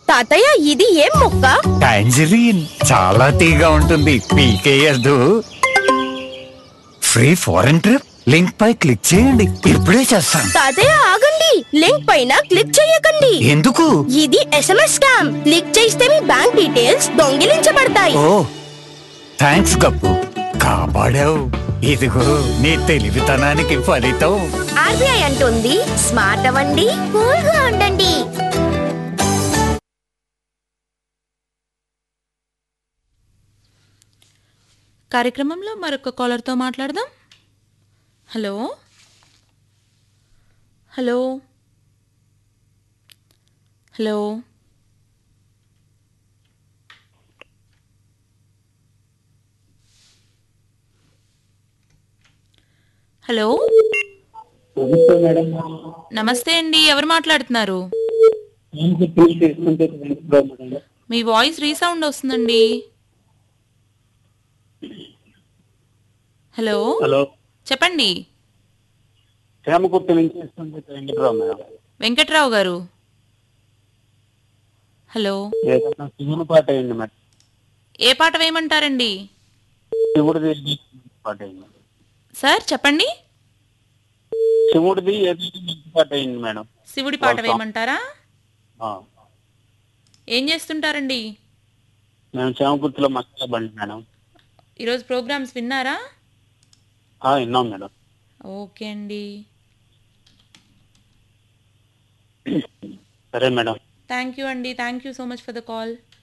తాతయ్య ఇది ఏం మొక్క టాంజరీన్ చాలా తీగా ఉంటుంది పీకేయద్దు ఫ్రీ ఫారెన్ ట్రిప్ లింక్ పై క్లిక్ చేయండి ఇప్పుడే చేస్తాను తాతయ్య ఆగండి లింక్ పైన క్లిక్ చేయకండి ఎందుకు ఇది ఎస్ఎంఎస్ స్కామ్ క్లిక్ చేస్తే మీ బ్యాంక్ డీటెయిల్స్ దొంగిలించబడతాయి ఓ థ్యాంక్స్ గప్పు కాపాడావు ఇదిగో నీ తెలివితనానికి ఫలితం ఆర్బీఐ అంటుంది స్మార్ట్ అవ్వండి కూల్ గా ఉండండి కార్యక్రమంలో మరొక కాలర్తో మాట్లాడదాం హలో హలో హలో హలో నమస్తే మేడం నమస్తే అండి ఎవరు మాట్లాడుతున్నారు నేను పిలిచి తీసుకుంటే వెంకట్రావు మేడం మీ వాయిస్ రీసౌండ్ వస్తుందండి హలో హలో చెప్పండి చేమకుర్తి నుంచి తీసుకుంటే వెంకట్రావు మేడం వెంకట్రావు గారు హలో ఏదన్నా శివుని పాట అయింది మేడం ఏ పాట వేయమంటారండి శివుడిది పాట అయింది సార్ చెప్పండి శివుడిది ఏదైనా మంచి పాట అయింది మేడం శివుడి పాట వేయమంటారా ఆ. ఏం చేస్తుంటారండి మేము చేమకుర్తిలో మసాలా బండి మేడం ఈరోజు ప్రోగ్రామ్స్ విన్నారా ఆ, విన్నాం మేడం ఓకే అండి సరే మేడం థ్యాంక్ యూ అండి thank you so much for the call